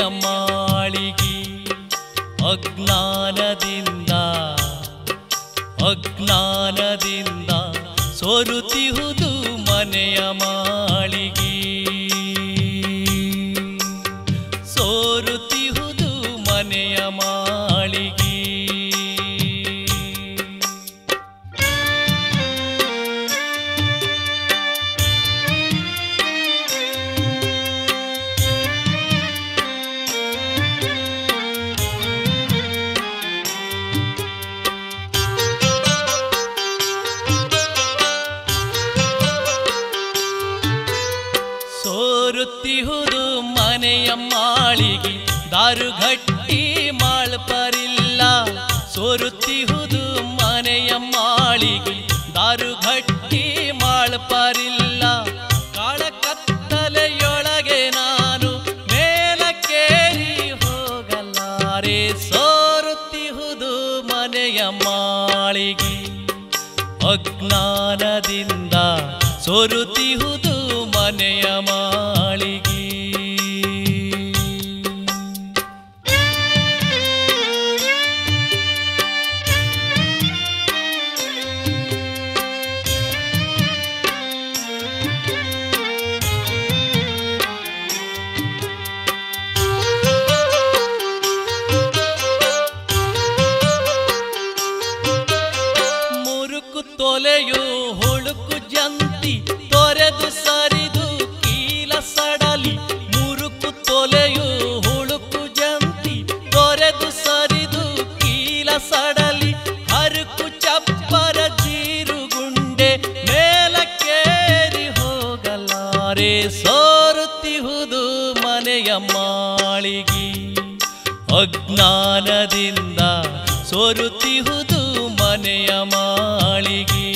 ಮಾಳಿಗಿ ಅಜ್ಞಾನದಿಂದ ಅಜ್ಞಾನದಿಂದ ಸೋರುತ್ತಿಹುದು ಮನೆಯ ಮಾಳಿಗಿ ಸೋರುತ್ತಿಹುದು ಮನೆಯ ಮಾಳಿಗಿ ಸೋರುತ್ತಿಹುದು ಮನೆಯ ಮಾಳಿಗೆ ದಾರುಘಟ್ಟಿ ಮಾಳ್ಪರಿಲ್ಲ ಸೋರುತ್ತಿಹುದು ಮನೆಯ ಮಾಳಿಗೆ ದಾರುಘಟ್ಟಿ ಮಾಳ್ಪರಿಲ್ಲ ಕಾಳ ಕತ್ತಲೆಯೊಳಗೆ ನಾನು ಮೇಲಕ್ಕೇರಿ ಹೋಗಲಾರೆ ಸೋರುತ್ತಿಹುದು ಮನೆಯ ಮಾಳಿಗೆ ಅಜ್ಞಾನದಿಂದ ಸೋರುತ್ತಿಹುದು ಮನೆಯ ಮಾಳಿಗೆ ಮುರುಕು ತೊಲೆಯು ಹುಳುಕು ಜಂತಿ ತೊರೆದು ಸರಿದು ಕೀಲ ಸಡಲಿ ಮುರುಕು ತೊಲೆಯು ಹುಳುಕು ಜಂತಿ ತೊರೆದು ಸರಿದು ಕೀಲ ಸಡಲಿ ಹರುಕು ಚಪ್ಪರ ಜೀರುಗುಂಡೆ ಮೇಲಕ್ಕೇರಿ ಹೋಗಲಾರೆ ಸೋರುತ್ತಿಹುದು ಮನೆಯ ಮಾಳಿಗೆ ಅಜ್ಞಾನದಿಂದ ಸೋರುತ್ತಿಹುದು ಮನೆಯ ಮಾಳಿಗೆ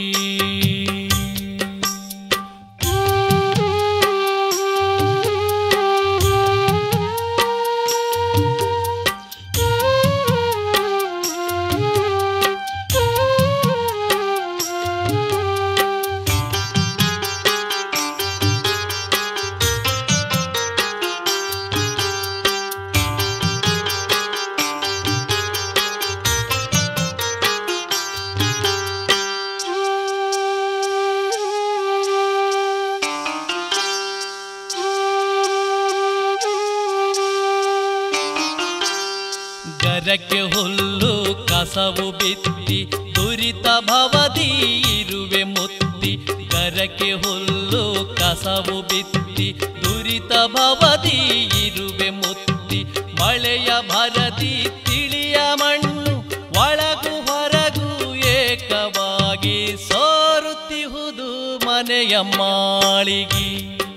ಗರಕ್ಕೆ ಹುಲ್ಲು ಕಸವು ಬಿತ್ತಿ ದುರಿತ ಭವದಿ ಇರುವೆ ಮುತ್ತಿ ಗರಕ್ಕೆ ಹುಲ್ಲು ಕಸವು ಬಿತ್ತಿ ದುರಿತ ಭವದಿ ಇರುವೆ ಮುತ್ತಿ ಮಳೆಯ ಭರದಿ ತಿಳಿಯ ಮಣ್ಣು ಒಳಗು ಹೊರಗು ಏಕವಾಗಿ ಸೋರುತ್ತಿಹುದು ಮನೆಯ ಮಾಳಿಗೆ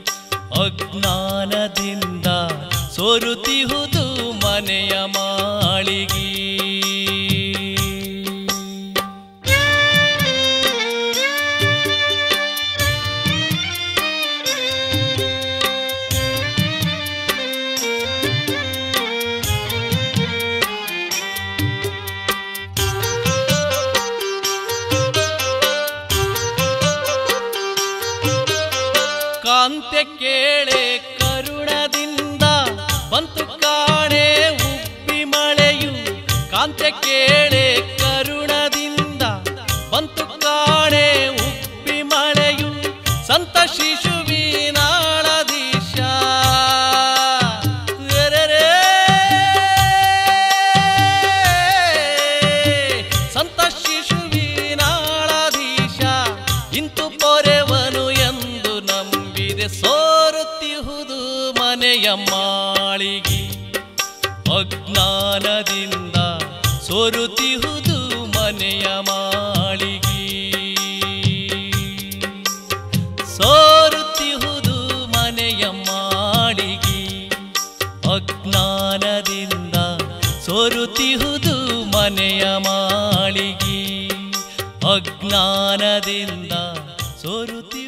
ಅಜ್ಞಾನದಿಂದ ಸೋರುತ್ತಿಹುದು ಮನೆಯ ಮಾಳಿಗೆ ಕಾಂತೆ ಕೇಳೆ ಕರುಣದಿಂದ ಬಂತು ಕಾಣೆ ಉಬ್ಬಿ ಮಳೆಯು ಕಾಂತೆ ಕೇಳೆ ಕರುಣದಿಂದ ಬಂತು ಕಾಣೆ ಉಬ್ಬಿ ಮಳೆಯು ಸಂತ ಶಿಶುವಿನಾಳದೀಶ ಎರೆರೆ. ಸಂತ ಶಿಶುವಿನಾಳಧೀಶ ಇಂತು ಪೊರೆವನು ಎಂದು ನಂಬಿದೆ ಸೋರುತ್ತಿಹುದು ಮನೆಯ ಮಾಳಿಗೆ ಅಜ್ಞಾನದಿಂದ ಸೋರುತ್ತಿಹುದು ಮನೆಯ ಮಾಳಿಗೆ ಸೋರುತ್ತಿಹುದು ಮನೆಯ ಮಾಳಿಗೆ ಅಜ್ಞಾನದಿಂದ ಸೋರುತ್ತಿಹುದು ಮನೆಯ ಮಾಳಿಗೆ ಅಜ್ಞಾನದಿಂದ ಸೋರುತ್ತಿ